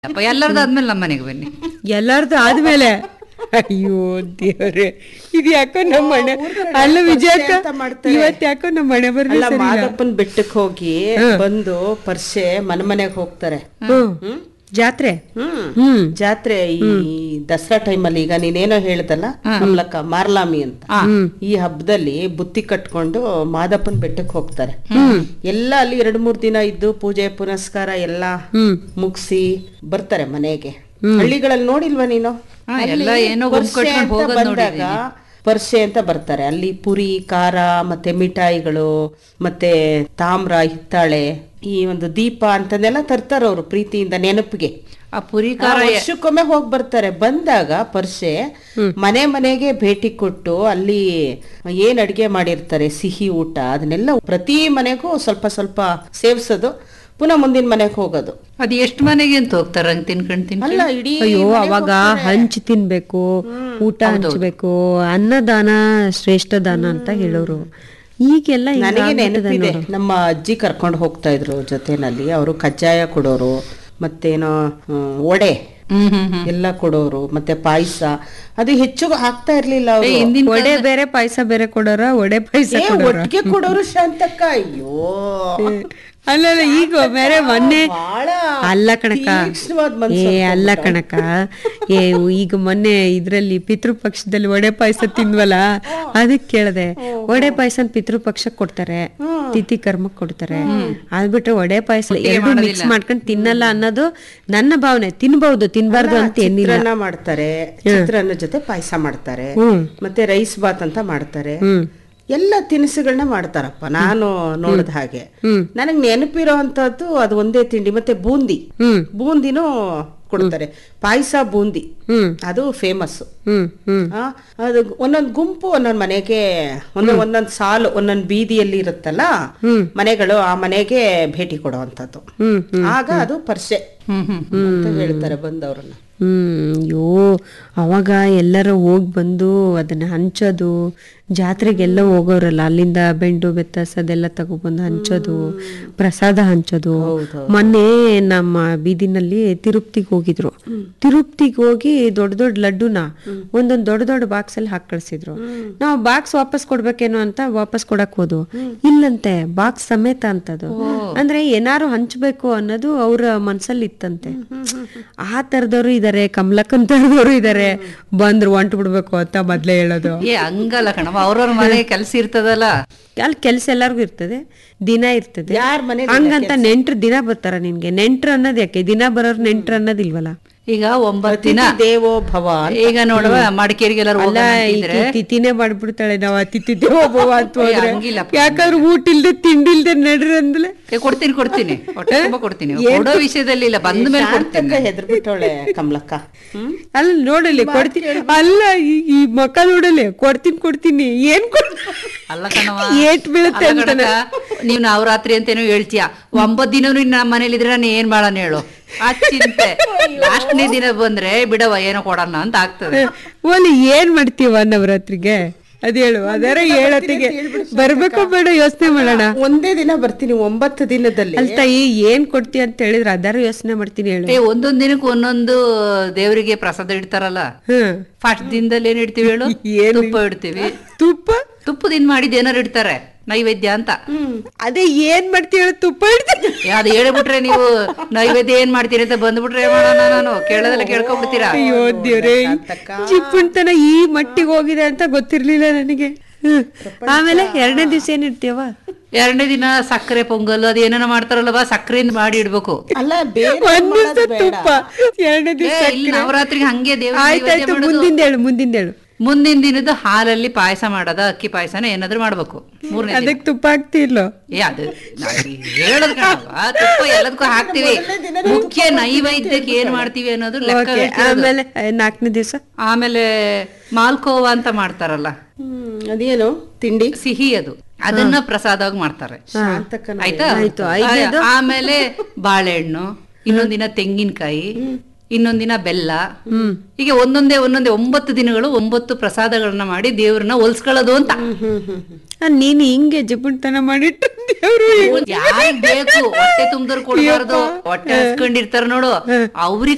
ಅಪ್ಪ ಎಲ್ಲರದಾದ್ಮೇಲೆ ನಮ್ಮ ಮನೆಗೆ ಬನ್ನಿ ಎಲ್ಲಾರ್ದು ಆದ್ಮೇಲೆ ಅಯ್ಯೋ ದೇವ್ರೆ ಇದು ಯಾಕೋ ನಮ್ಮ ಮನೆ ಅಲ್ಲ ವಿಜಯಕ್ಕ ಅಂತ ಮಾಡ್ತಾರೆ. ಇವತ್ ಯಾಕೋ ನಮ್ಮ ಮನೆ ಬರ್ಲಿ ಅಲ್ಲ ಸರಿ ಇಲ್ಲ. ಮಾದಪ್ಪನ ಬೆಟ್ಟಕ್ಕೆ ಹೋಗಿ ಬಂದು ಪರ್ಸೆ ಮನೆ ಮನೆಗೆ ಹೋಗ್ತಾರೆ ಹ್ಮ್ ಹ್ಮ್ ಜಾತ್ರೆ ಹ್ಮ್ ಹ್ಮ್ ಜಾತ್ರೆ ಈ ದಸರಾ ಟೈಮಲ್ಲಿ ಈಗ ನೀನೇನೋ ಹೇಳ್ದಲ್ಲ ನಮ್ಲಕ್ಕ ಮಾರ್ಲಾಮಿ ಅಂತ ಈ ಹಬ್ಬದಲ್ಲಿ ಬುತ್ತಿ ಕಟ್ಕೊಂಡು ಮಾದಪ್ಪನ ಬೆಟ್ಟಕ್ಕೆ ಹೋಗ್ತಾರೆ ಎಲ್ಲ ಅಲ್ಲಿ ಎರಡ್ ಮೂರ್ ದಿನ ಇದ್ದು ಪೂಜೆ ಪುನಸ್ಕಾರ ಎಲ್ಲ ಹ್ಮ್ ಮುಗಿಸಿ ಬರ್ತಾರೆ ಮನೆಗೆ ಹಳ್ಳಿಗಳಲ್ಲಿ ನೋಡಿಲ್ವಾ ನೀನು ಹಾ, ಅಲ್ಲಿ ಎಲ್ಲ ಏನೋ ಗುಂಪು ಪರ್ಸೆ ಕಟ್ಕೊಂಡು ಅಂತ ಹೋಗೋದ್ ಬಂದಾಗ ಪರ್ಸೆ ಅಂತ ಬರ್ತಾರೆ ಅಲ್ಲಿ ಪುರಿ ಖಾರ ಮತ್ತೆ ಮಿಠಾಯಿಗಳು ಮತ್ತೆ ತಾಮ್ರ ಹಿತ್ತಾಳೆ ಈ ಒಂದು ದೀಪ ಅಂತಂದೆಲ್ಲ ತರ್ತಾರ ಅವರು ಪ್ರೀತಿಯಿಂದ ನೆನಪಿಗೆ ಆ ಪುರಿ ಆ, ಖಾರ ವರ್ಷಕ್ಕೊಮ್ಮೆ ಹೋಗಿ ಬರ್ತಾರೆ ಬಂದಾಗ ಪರ್ಸೆ ಮನೆ ಮನೆಗೆ ಭೇಟಿ ಕೊಟ್ಟು ಅಲ್ಲಿ ಏನ್ ಅಡಿಗೆ ಮಾಡಿರ್ತಾರೆ ಸಿಹಿ ಊಟ ಅದನ್ನೆಲ್ಲ ಪ್ರತಿ ಮನೆಗೂ ಸ್ವಲ್ಪ ಸ್ವಲ್ಪ ಸೇವಿಸೋದು ಪುನಃ ಮುಂದಿನ ಮನೆಗೆ ಹೋಗೋದು ಅದು ಎಷ್ಟು ಮನೆಗೆ ಅಂತ ಹೋಗ್ತಾರ ಹಂಗ್ ತಿನ್ಕೊಂಡ್ ತಿನ್ಕೊಂಡ್ ಅಲ್ಲ ಇಡೀ ಅಯ್ಯೋ ಮನೆಗ್ ಅವಾಗ ಹೋಗ್ತಾರೆ. ಹಂಚ್ ತಿನ್ಬೇಕು ಊಟ ಹಂಚ್ಬೇಕು ಅನ್ನದಾನ ಶ್ರೇಷ್ಠ ದಾನ ಅಂತ ಹೇಳೋರು ಈಗೆಲ್ಲ ಹಿಂಗ್ ನನಗೆ ಆಗ್ಬಿಟ್ಟಿದೆ ನೆನಪಿದೆ ನೋಡು. ನಮ್ಮ ಅಜ್ಜಿ ಕರ್ಕೊಂಡು ಹೋಗ್ತಾ ಇದ್ರು ಜೊತೆನಲ್ಲಿ ಅವರು ಕಜ್ಜಾಯ ಕೊಡೋರು ಮತ್ತೇನೋ ಹ್ಮ್, ವಡೆ ಹ್ಮ್ ಹ್ಮ್ ಹ್ಮ್ ಎಲ್ಲ ಕೊಡೋರು ಮತ್ತೆ ಪಾಯಸ ಅದು ಹೆಚ್ಚು ಹಾಕ್ತಾ ಇರ್ಲಿಲ್ಲ ಏ, ಅವರು ಹಿಂದಿನ ವಡೆ ಬೇರೆ ಪಾಯಸ ಬೇರೆ ಕೊಡೋರ ವಡೆ ಪಾಯಸ ಏ ಒಟ್ಟಿಗೆ ಕೊಡೋರು ಶಾಂತಕ್ಕ ಅಯ್ಯೋ ಅಲ್ಲಲ್ಲ ಈಗ ಬೇರೆ ಮೊನ್ನೆ ಬಾಳ ಅಲ್ಲ ಕಣಕ ತೀಕ್ಷ್ಣವಾದ ಏ ಮನ್ಸು ಅಲ್ಲ ಕಣಕ ಏ ಈಗ ಮೊನ್ನೆ ಇದ್ರಲ್ಲಿ ಪಿತೃಪಕ್ಷದಲ್ಲಿ ವಡೆ ಪಾಯಸ ತಿಂದ್ವಲ್ಲ ಅದಕ್ಕೆ ಕೇಳದೆ ವಡೆ ಪಾಯಸ ಪಿತೃಪಕ್ಷಕ್ಕೆ ಕೊಡ್ತಾರೆ ತಿಥಿ ಕರ್ಮಕ್ಕೆ ಕೊಡ್ತಾರೆ ಅದ್ಬಿಟ್ರೆ ವಡೆ ಪಾಯಸ ಎರಡು ಮಿಕ್ಸ್ ಮಾಡ್ಕೊಂಡು ತಿನ್ನಲ್ಲ ಅನ್ನೋದು ನನ್ನ ಭಾವನೆ ತಿನ್ಬಹುದು ತಿನ್ಬಾರ್ದು ಅಂತ ಏನಿಲ್ಲ ಚಿತ್ರಾನ್ನ ಮಾಡ್ತಾರೆ ಚಿತ್ರಾನ್ನ ಜೊತೆ ಪಾಯಸ ಮಾಡ್ತಾರೆ ಹ್ಮ್. ಮತ್ತೆ ರೈಸ್ ಬಾತ್ ಅಂತ ಮಾಡ್ತಾರೆ ಹ್ಮ್ ಎಲ್ಲ ತಿನಿಸುಗಳನ್ನ ಮಾಡ್ತಾರಪ್ಪ ನಾನು ನೋಡಿದ ಹಾಗೆ ನನಗ್ ನೆನಪಿರೋ ಅಂತದ್ದು ಅದು ಒಂದೇ ತಿಂಡಿ ಮತ್ತೆ ಬೂಂದಿ ಹ್ಮ್ ಬೂಂದಿನೂ ಕೊಡ್ತಾರೆ ಪಾಯಸ ಬೂಂದಿ ಹ್ಮ್ ಅದು ಫೇಮಸ್ ಹ್ಮ್ ಹ್ಮ್ ಅದು ಒಂದೊಂದ್ ಗುಂಪು ಒಂದೊಂದ್ ಮನೆಗೆ ಒಂದೊಂದ್ ಒಂದೊಂದ್ ಸಾಲು ಒಂದೊಂದ್ ಬೀದಿಯಲ್ಲಿ ಇರುತ್ತಲ್ಲ ಮನೆಗಳು ಆ ಮನೆಗೆ ಭೇಟಿ ಕೊಡುವಂತದ್ದು ಹ್ಮ್ ಆಗ ಅದು ಪರ್ಸೆ ಹ್ಮ್ ಹ್ಮ್ ಅಂತ ಹೇಳ್ತಾರೆ ಬಂದವ್ರನ್ನ ಹ್ಮ್ ಅಯ್ಯೋ ಅವಾಗ ಎಲ್ಲರೂ ಹೋಗಿ ಬಂದು ಅದನ್ನ ಹಂಚೋದು ಜಾತ್ರೆಗೆಲ್ಲ ಹೋಗೋರಲ್ಲ ಅಲ್ಲಿಂದ ಬೆಂಡು ಬೆತ್ತಸ್ ಅದೆಲ್ಲ ತಗೊಬಂದು ಹಂಚೋದು ಪ್ರಸಾದ ಹಂಚೋದು ಮೊನ್ನೆ ನಮ್ಮ ಬೀದಿನಲ್ಲಿ ತಿರುಪ್ತಿಗೆ ಹೋಗಿದ್ರು ತಿರುಪ್ತಿಗೆ ಹೋಗಿ ದೊಡ್ಡ ದೊಡ್ಡ ಲಡ್ಡುನ ಒಂದೊಂದ್ ದೊಡ್ಡ ದೊಡ್ಡ ಬಾಕ್ಸ್ ಅಲ್ಲಿ ಹಾಕಿ ಕಳ್ಸಿದ್ರು ನಾವು ಬಾಕ್ಸ್ ವಾಪಸ್ ಕೊಡ್ಬೇಕೇನೋ ಅಂತ ವಾಪಸ್ ಕೊಡಕ್ ಹೋದು ಇಲ್ಲಂತೆ ಬಾಕ್ಸ್ ಸಮೇತ ಅಂತದು ಅಂದ್ರೆ ಏನಾರು ಹಂಚ್ಬೇಕು ಅನ್ನೋದು ಅವ್ರ ಮನ್ಸಲ್ಲಿ ಇತ್ತಂತೆ ಆ ತರದವ್ರು ಇದಾರೆ ಕಮಲಕ್ಕನ್ ತರದವ್ರು ಇದಾರೆ ಬಂದ್ರು ಹೊಂಟು ಬಿಡ್ಬೇಕು ಅಂತ ಮೊದ್ಲೇ ಹೇಳೋದು ಏ ಹಂಗಲ್ಲ ಕಣವ ಅವ್ರವ್ರ ಮನೆ ಕೆಲ್ಸ ಇರ್ತದಲ್ಲ ಅಲ್ಲಿ ಕೆಲಸ ಎಲ್ಲಾರ್ಗು ಇರ್ತದೆ ದಿನ ಇರ್ತದೆ ಯಾರ್ ಮನೆ ಹಂಗಂತ ನೆಂಟ್ರು ದಿನ ಬರ್ತಾರ ನಿನ್ಗೆ ನೆಂಟ್ರು ಅನ್ನೋದ್ ಯಾಕೆ ದಿನ ಬರೋರು ನೆಂಟ್ರು ಅನ್ನೋದಿಲ್ವಲ್ಲ ಈಗ ಒಂಬತ್ ದಿನ ದೇವೋ ಭವ ಅಂತ. ಈಗ ನೋಡುವ ಮಡಿಕೇರಿಗೆ ಎಲ್ಲರೂ ಅಲ್ಲ ಹೋಗೋಣ ಈ ಅಂತಿದ್ರೆ ತಿಥಿನೇ ಮಾಡ್ಬಿಡ್ತಾಳೆ ನಾವ್ ಆ ತಿಥಿ ದೇವೋಭವ ಅಂತ ಹೋದ್ರೆ ಹಂಗಿಲ್ಲಪ್ಪ. ಯಾಕಂದ್ರೆ ಊಟ ಇಲ್ದೆ ತಿಂಡಿ ಇಲ್ದೆ ನಡ್ರಿ ಅಂದ್ಲೆ ಏ, ಕೊಡ್ತೀನಿ ಕೊಡ್ತೀನಿ ಹೊಟ್ಟೆ ತುಂಬಾ ಕೊಡ್ತೀನಿ ಕೊಡೋ ವಿಷಯದಲ್ಲಿ ಇಲ್ಲ ಬಂದ ಮೇಲೆ ಕೊಡ್ತೀನಿ ಶಾಂತಕ್ಕ ಹೆದರ್ಬಿಟ್ಟವಳೆ ಕಮಲಕ್ಕ ಹ್ಮ್ ಅಲ್ಲ ನೋಡಲಿ ಕೊಡ್ತೀನಿ ಅಲ್ಲ ಈ- ಈ ಮಕ್ಕ ನೋಡಲಿ ಕೊಡ್ತೀನಿ ಕೊಡ್ತೀನಿ ಏನ್ ಕೊಡ್ ಅಲ್ಲ ಕಣವ ಏಟ್ ಬೀಳುತ್ತೆ ಅಲ್ಲ ಅಂತಾನೆ ಕಣಕ್ಕ, ನೀವ್ ನವರಾತ್ರಿ ಅಂತೇನೋ ಹೇಳ್ತೀಯ ಒಂಬತ್ ದಿನ ನಮ್ಮ ಮನೇಲಿ ಇದ್ರೆ ನಾನು ಏನ್ ಮಾಡೋಣ ಹೇಳು ಆ ಚಿಂತೆ ಲಾಸ್ಟ್ನೇ ದಿನ ಬಂದ್ರೆ ಬಿಡವ ಏನೋ ಕೊಡೋಣ ಅಂತ ಆಗ್ತದೆ ಓಲಿ ಏನ್ ಮಾಡ್ತೀವ ನವರಾತ್ರಿಗೆ ಅದ್ ಹೇಳು ಅದರ ಹೇಳತ್ತಿಗೆ ಬರ್ಬೇಕೋ ಬೇಡ ಯೋಚನೆ ಮಾಡೋಣ ಒಂದೇ ದಿನ ಬರ್ತೀನಿ ಒಂಬತ್ತು ದಿನದಲ್ಲಿ ಅಲ್ ತಾಯಿ ಏನ್ ಕೊಡ್ತೀಯ ಅಂತ ಹೇಳಿದ್ರೆ ಅದಾರ ಯೋಚನೆ ಮಾಡ್ತೀನಿ ಹೇಳು ಏ ಒಂದೊಂದ್ ದಿನಕ್ಕೆ ಒಂದೊಂದು ದೇವರಿಗೆ ಪ್ರಸಾದ ಇಡ್ತಾರಲ್ಲ ಹ್ಮ್ ಫಸ್ಟ್ ದಿನದಲ್ಲಿ ಏನ್ ಇಡ್ತೀವಿ ಹೇಳು ಏನು? ತುಪ್ಪ ಇಡ್ತೀವಿ ತುಪ್ಪ ತುಪ್ಪದಿಂದ ಮಾಡಿದ್ ಏನಾರು ಇಡ್ತಾರೆ ನೈವೇದ್ಯ ಅಂತ ಅದೇ ಏನ್ ಮಾಡ್ತೀಯ ಹೇಳು ತುಪ್ಪ ಇಡ್ತೀನಿ ಏ, ಅದು ಹೇಳ್ಬಿಟ್ರೆ ನೀವು ನೈವೇದ್ಯ ಏನ್ ಮಾಡ್ತೀರಿ ಅಂತ ಬಂದ್ಬಿಟ್ರೆ ಏನ್ ಮಾಡೋಣ ನಾನು ಕೇಳೋದೆಲ್ಲ ಕೇಳ್ಕೊಂಡ್ಬಿಡ್ತೀರಾ ಅಯ್ಯೋ ದೇವ್ರೆ ಚಿಪ್ಪುಣ್ತನ ಈ ಮಟ್ಟಿಗೆ ಹೋಗಿದೆ ಅಂತ ಗೊತ್ತಿರ್ಲಿಲ್ಲ ನನಗೆ ಹ್ಮ್. ಆಮೇಲೆ ಎರಡನೇ ದಿವಸ ಏನ್ ಇಡ್ತೀವ ಎರಡನೇ ದಿನ ಸಕ್ಕರೆ ಪೊಂಗಲ್ ಅದು ಏನೇನೋ ಮಾಡ್ತಾರಲ್ವಾ ಸಕ್ಕರೆಯಿಂದ ಮಾಡಿ ಇಡ್ಬೇಕು ಅಲ್ಲ ಬೇರೆ ಒಂದ್ ದಿವಸ ತುಪ್ಪ ಎರಡನೇ ಏ, ದಿವಸ ಇಲ್ಲಿ ನವರಾತ್ರಿಗೆ ಹಂಗೆ ದೇವ್ರ ಆಯ್ತಾಯ್ತು ಮುಂದಿನ ಹೇಳು ಮುಂದಿನ ಹೇಳು ಮುಂದಿನ ದಿನದ ಹಾಲಲ್ಲಿ ಪಾಯಸ ಮಾಡೋದ ಅಕ್ಕಿ ಪಾಯಸನ ಏನಾದ್ರು ಮಾಡ್ಬೇಕು ಮೂರನೇ ದಿನ ಅದಕ್ಕೆ ತುಪ್ಪ ಹಾಕ್ತಿರ್ಲೋ ಏ ಅದು ನಾನ್ ಹೇಳೋದ್ ಕಣವ್ವ, ತುಪ್ಪ ಎಲ್ಲದಕ್ಕೂ ಹಾಕ್ತಿವಿ ಮುಖ್ಯ ನೈವೇದ್ಯಕ್ಕೆ ಏನ್ ಮಾಡ್ತೀವಿ ಅನ್ನೋದು ಲೆಕ್ಕ ಓಕೆ ಹೇಳ್ತಿರೋದು. ಆಮೇಲೆ ನಾಲ್ಕನೇ ದಿವಸ ಆಮೇಲೆ ಮಾಲ್ಕೋವಾ ಅಂತ ಮಾಡ್ತಾರಲ್ಲ ಹ್ಮ್ ಅದೇನು ತಿಂಡಿ ಸಿಹಿ ಅದು ಅದನ್ನ ಪ್ರಸಾದವಾಗಿ ಮಾಡ್ತಾರೆ ಶಾಂತಕ್ಕ ಆಯ್ತಾ ಆಯ್ತು, ಆ- ಆಮೇಲೆ ಬಾಳೆಹಣ್ಣು ಇನ್ನೊಂದಿನ ತೆಂಗಿನಕಾಯಿ ಇನ್ನೊಂದಿನ ಬೆಲ್ಲ ಹೀಗೆ ಒಂದೊಂದೇ ಒಂದೊಂದೇ ಒಂಬತ್ತು ದಿನಗಳು ಒಂಬತ್ತು ಪ್ರಸಾದಗಳನ್ನ ಮಾಡಿ ದೇವ್ರನ್ನ ಒಲ್ಸ್ಕೊಳ್ಳೋದು ಅಂತ ಆ, ನೀನು ಹಿಂಗೆ ಜಿಪುಣ್ತನ ಮಾಡಿಟ್ಟು ದೇವ್ರು ಯಾರಿಗ್ ಬೇಕು ಹೊಟ್ಟೆ ತುಂಬಿದ್ರು ಕೊಡಬಾರ್ದು ಹೊಟ್ಟೆ ಹಸ್ಕೊಂಡಿರ್ತಾರ ನೋಡು ಅವ್ರಿಗೆ